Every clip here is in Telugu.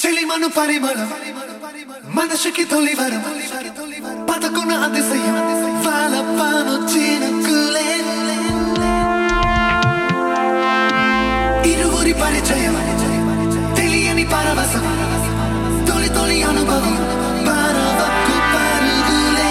చెలిమను పరిమళం మనసుకి తొలివరం పదకొన అతిశయం వాళ్ళపాను చినుకులే ఇరువురి పరిచయం తెలియని పరవశం తొలి తొలి అనుభవం పరవకు పరుగులే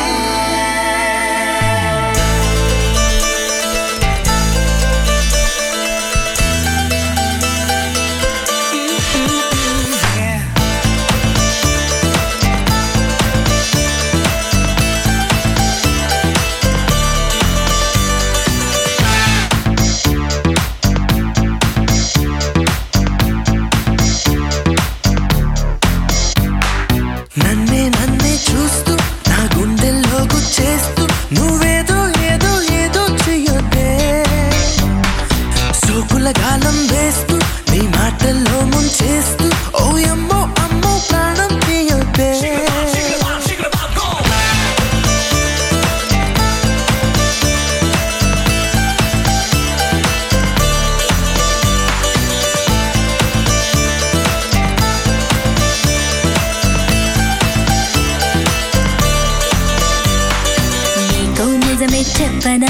నన్నే నన్నే చూస్తూ నా గుండెల్లో గుచ్చేస్తూ నువ్వేదో ఏదో ఏదో చెయ్యొద్దే సోకుల గాలం వేస్తూ నీ మాటల్లో ముంచేస్తూ ఓ అమ్మో అమ్మో ప్రాణం తీయొద్దే నీకో నిజమే చెప్పనా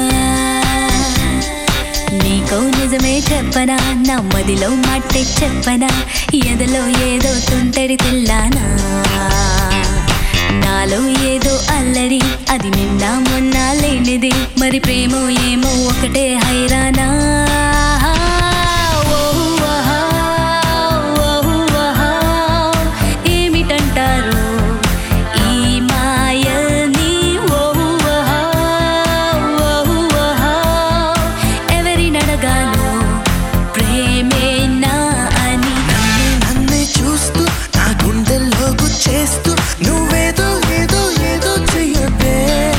నీకో నిజమే చెప్పనా నా మదిలో మాటే చెప్పనా ఎదలో ఏదో తుంటరి తెల్లానా నాలో ఏదో అల్లరి అది నిన్న మొన్న లేనిది మరి ప్రేమో ఏమో ఒకటే హైరానా ఓ ఆహా, ఓ ఆహా, ఏమిటంటారు ఈ మాయని ఓ ఆహా, ఓ ఆహా, ఎవరినడగాలో ప్రేమేనా అని నన్నే నన్నే చూస్తూ నా గుండెల్లో గుచ్చేస్తూ నువ్వేదో ఏదో ఏదో చెయ్యొద్దే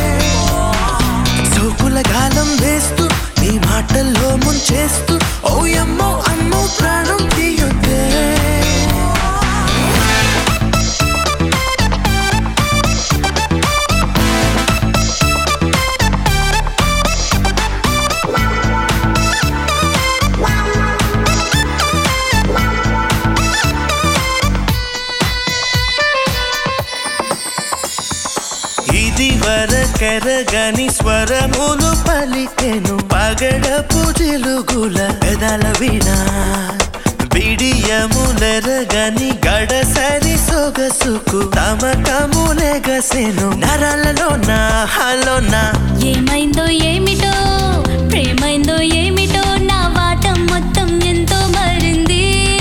సోకుల గాలం వేస్తూ నీ మాటల్లో ముంచేస్తూ ఓ అమ్మో అమ్మో ప్రాణం తీయొద్దే ఇది వరకెరగని స్వరములు పలికెను పగడపు జిలుగుల పెదల వినా బిడియములెరగని గడసరి సొగసుకు తమకములెగసెను నరాలలో నా హలోనా ఏమైందో ఏమిటో ప్రేమైందో ఏమిటో నా వాటం మొత్తం ఎంతో మారింది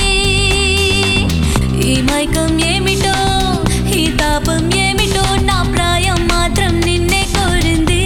ఈ మైకం ఏమిటో ఈ తాపం ఏమిటో నా ప్రాయం మాత్రం నిన్నే కోరింది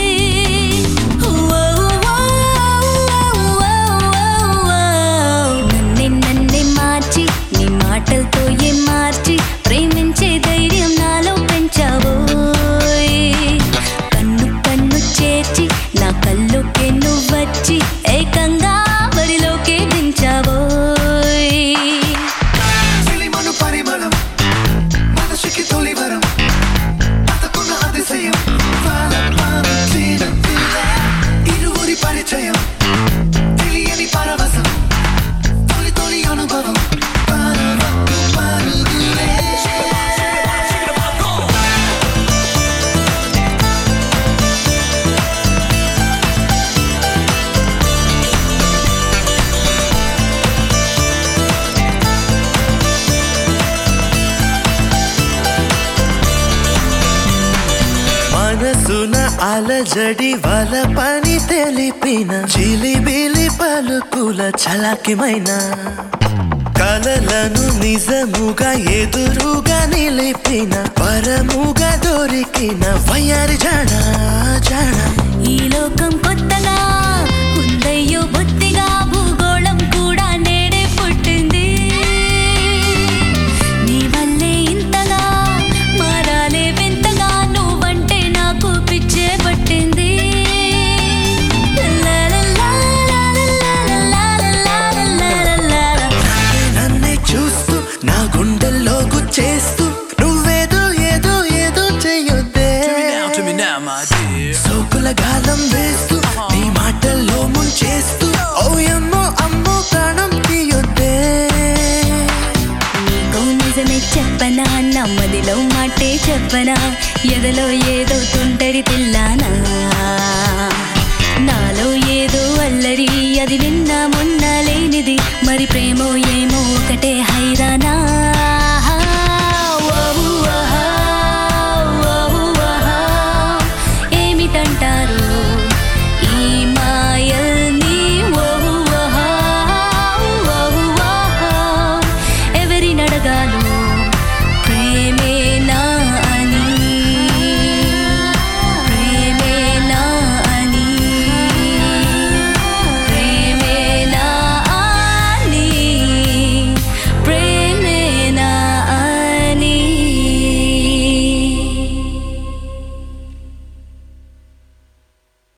నన్నే నన్నే మార్చి నీ మాటలతో ఏం మార్చి ప్రేమించే ధైర్యం నాలో పెంచావోయ్ కన్ను కన్ను చేర్చి నా కల్లోకే నువ్వు వచ్చి ఏకంగా వరిలోకే దించావోయ్ చెలిమను పరిమళం మనసుకి తొలివరం పదకొన్న అతిశయం వాళ్ళపాను చినుకులే ఇరువురి పరిచయం తెలియని పరవశం తొలి తొలి అనుభవం పరవకు పరుగులే మనసున అలజడి వల పని తెలిపిన చిలిబిలి పలుకుల చలాకిమైన కలలను నిజముగా ఎదురుగా నిలిపిన పరముగా దొరికిన వయ్యారి జాడ జాడ ఈ లోకం కొత్తగా ఉందయ్యో బొత్తిగా భూగోళం కూడా నేడే పుట్టింది నీ వల్లే ఇంతగా మారాలే వింతగా నువ్వంటే నాకు పిచ్చే పట్టింది నన్నే చూస్తూ నా గుండెల్లో గుచ్చేస్తూ నువ్వేదో ఏదో ఏదో చెయ్యొద్దే Tell me now, tell me now, my dear. సోకుల గాలం వేస్తూ చెప్పనా నమ్మదిలో మాటే చెప్పనా ఎదలో ఏదో తుంటరి తిల్లానా నాలో ఏదో అల్లరి అది నిన్న మొన్న లేనిది మరి ప్రేమో